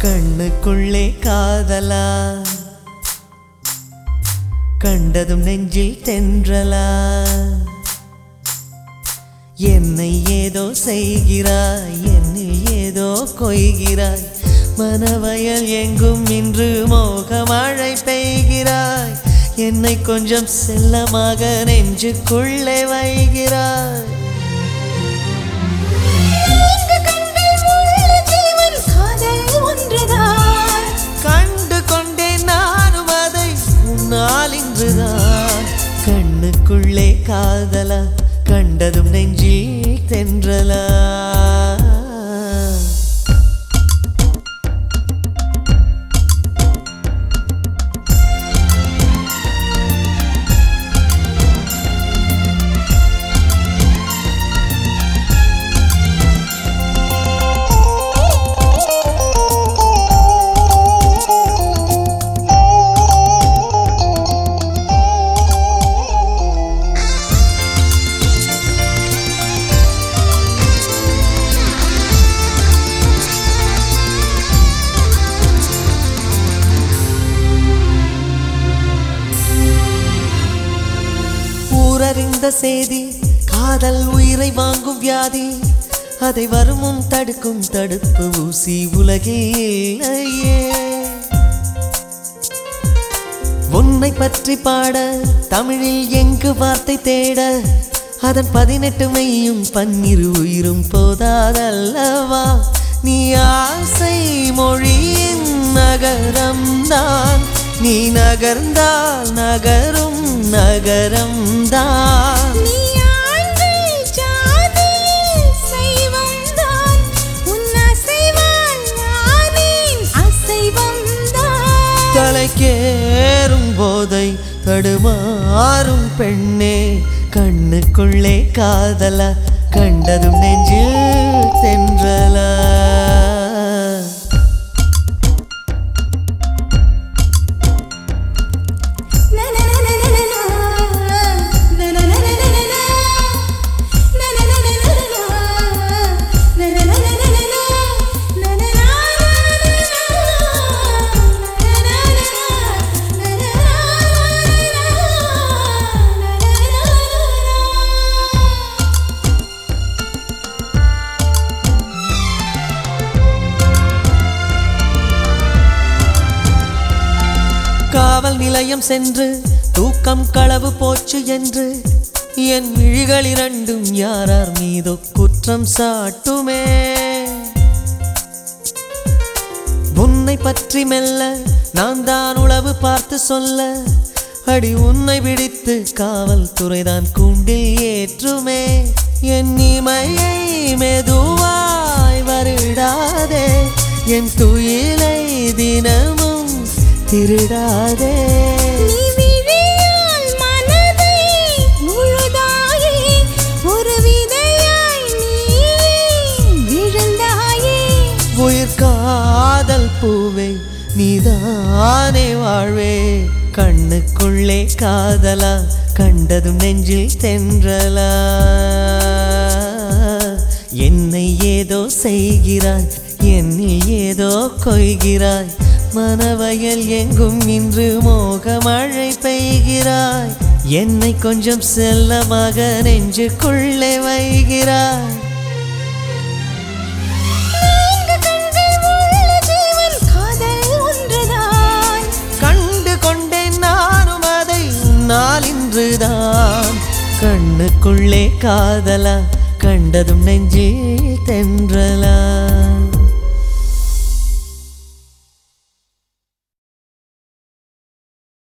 கண்ணுக்குள்ளே காதலா கண்டதும் நெஞ்சில் தென்றலா என்னை ஏதோ செய்கிறாய் என்னில் ஏதோ கொய்கிறாய் மனவயல் எங்கும் இன்று மோகமழை பெய்கிறாய் என்னை கொஞ்சம் செல்லமாக நெஞ்சுக்குள்ளே வைகிறாய் இங்கு கண்கள் உள்ள ஜீவன் காதல் ஒன்றுதான் கண்டு கொண்டேன் நானும் அதை உன்னால் இன்றுதான் கண்ணுக்குள்ளே காதலா கண்டதும் நெஞ்சில் தென்றலா ஊரறிந்த செய்தி காதல் உயிரை வாங்கும் வியாதி அதை வருமுன் தடுக்கும் தடுப்பு ஊசி உலகில் இல்லையே உன்னை பற்றி பாட தமிழில் எங்கு வார்த்தை தேட அதன் பதினெட்டு மெய்யும் பன்னிரு உயிரும் போதாதல்லவா நீ ஆசை மொழியின் நகரம் தான் நீ நகர்ந்தால் நகரும் நகரம் தான் நீ ஆண்கள் ஜாதியில் சைவம்தான். உன் அசைவால் நானேன் அசைவம்தான். தலைக்கேறும் போதை தடுமாறும் பெண்ணே கண்ணுக்குள்ளே காதலா கண்டதும் நெஞ்சில் தென்றலா காவல் நிலையம் சென்று தூக்கம் களவு போச்சு என்று என் விழிகள் இரண்டும் யாரார் மீதோ குற்றம் சாட்டுமே உன்னை பற்றி மெல்ல நான் தான் உளவு பார்த்து சொல்ல அடி உன்னை பிடித்து காவல்துறைதான் கூண்டில் ஏற்றுமே என் இமையை மெதுவாய் வருடாதே என் துயிலை தினமும் திருடாதே நீ விழியால் மனதை முழுதாயே, ஒரு விதையாய் நீ விழுந்தாயே. உயிர் காதல் பூவே நீதானே வாழ்வே கண்ணுக்குள்ளே காதலா கண்டதும் நெஞ்சில் தென்றலா என்னை ஏதோ செய்கிறாய் என்னில் ஏதோ கொய்கிறாய் மனவயல் எங்கும் இன்று மோகமழை பெய்கிறாய் என்னை கொஞ்சம் செல்லமாக நெஞ்சுக்குள்ளே வைகிறாய் இங்கு கண்கள் உள்ள ஜீவன் காதல் ஒன்றுதான் கண்டு கொண்டேன் நானும் அதை உன்னால் இன்றுதான் கண்ணுக்குள்ளே காதலா கண்டதும் நெஞ்சில் தென்றலா